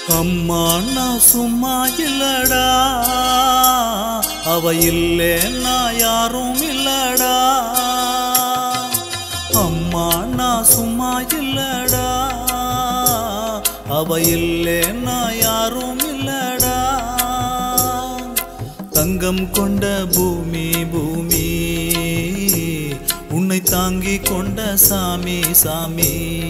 அம்மா நான் சும்மா இல்லடா அவ இல்லேன்னா யாரும் இல்லடா அம்மா நான் சும்மா இல்லடா அவ இல்லேன்னா யாரும் இல்லடா தங்கம் கொண்ட பூமி பூமி உன்னை தாங்கி கொண்ட சாமி சாமி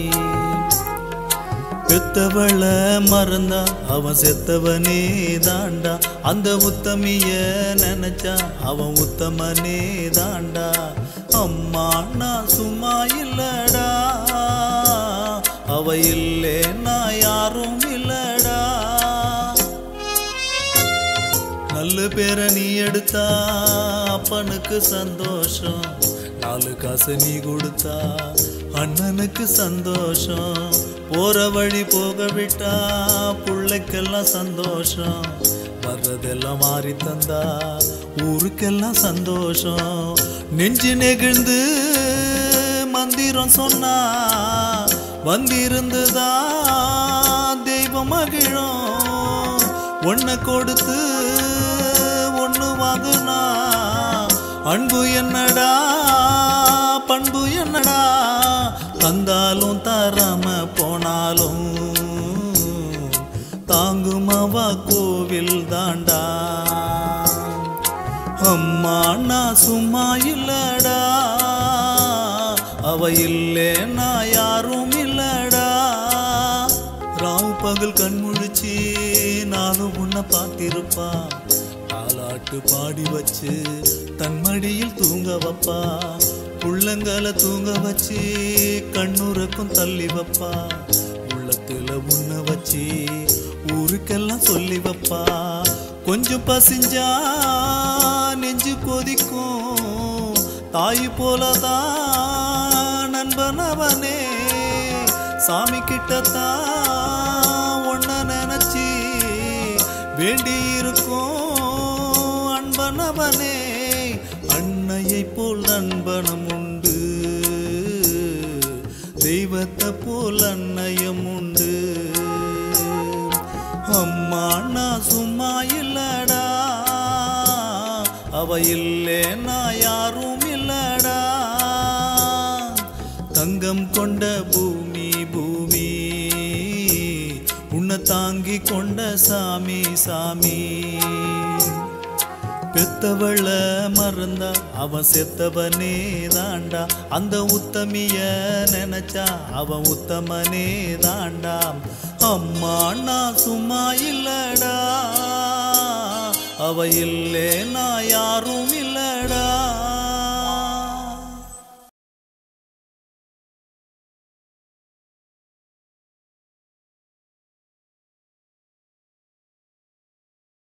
பெத்தவள மறந்தா அவன் செத்தவனே தாண்டா அந்த உத்தமிய நினைச்சா அவன் உத்தமனே தாண்டா அம்மா நான் சும்மா இல்லடா அவ இல்லே நான் யாரும் இல்லடா நல்ல பேரை நீ எடுத்தா அப்பனுக்கு சந்தோஷம் நாலு காசு நீ கொடுத்தா அண்ணனுக்கு சந்தோஷம் போற வழி போக விட்டா பிள்ளைக்கெல்லாம் சந்தோஷம் வர்றதெல்லாம் மாறி தந்தா ஊருக்கெல்லாம் சந்தோஷம் நெஞ்சு நெகிழ்ந்து மந்திரம் சொன்னா வந்திருந்துதா தெய்வம் மகிழும் ஒன்ன கொடுத்து ஒண்ணு வாங்குனா அன்பு என்னடா பண்பு என்னடா தந்தாலும் தராம போனாலும் தாங்குமவா கோவில் தாண்டா அம்மா நான் சும்மா இல்லடா அவ இல்லே நான் யாரும் இல்லடா ராவு பகல் கண் முழிச்சு நானும் உன்னை பார்த்திருப்பா தாலாட்டு பாடி வச்சு தன் மடியில் தூங்க வைப்பா உள்ளங்கால தூங்க வச்சு கண்ணுறக்கும் தள்ளி வைப்பா உள்ளத்துல உன்னை வச்சு ஊருக்கெல்லாம் சொல்லி வைப்பா கொஞ்சம் பசிஞ்சா நெஞ்சு கொதிக்கும் தாய் போலதான் நண்பன் அவனே சாமி கிட்டத்தான் ஒன்ன நினைச்சி வேண்டி இருக்கும் அன்பனவனே அன்னையை போல் நண்பனும் உண்டு தெய்வத்தை போல் அன்னையும் உண்டு அம்மா நான் சும்மா இல்லடா அவ இல்லே நான் யாரும் இல்லடா தங்கம் கொண்ட பூமி பூமி உன்னை தாங்கி கொண்ட சாமி சாமி பெத்தவள மறந்தா அவன் செத்தவனே தாண்டா அந்த உத்தமிய நினைச்சா அவன் உத்தமனே தாண்டா அம்மா நான் சும்மா இல்லடா அவ இல்லே நான் யாரும் இல்லடா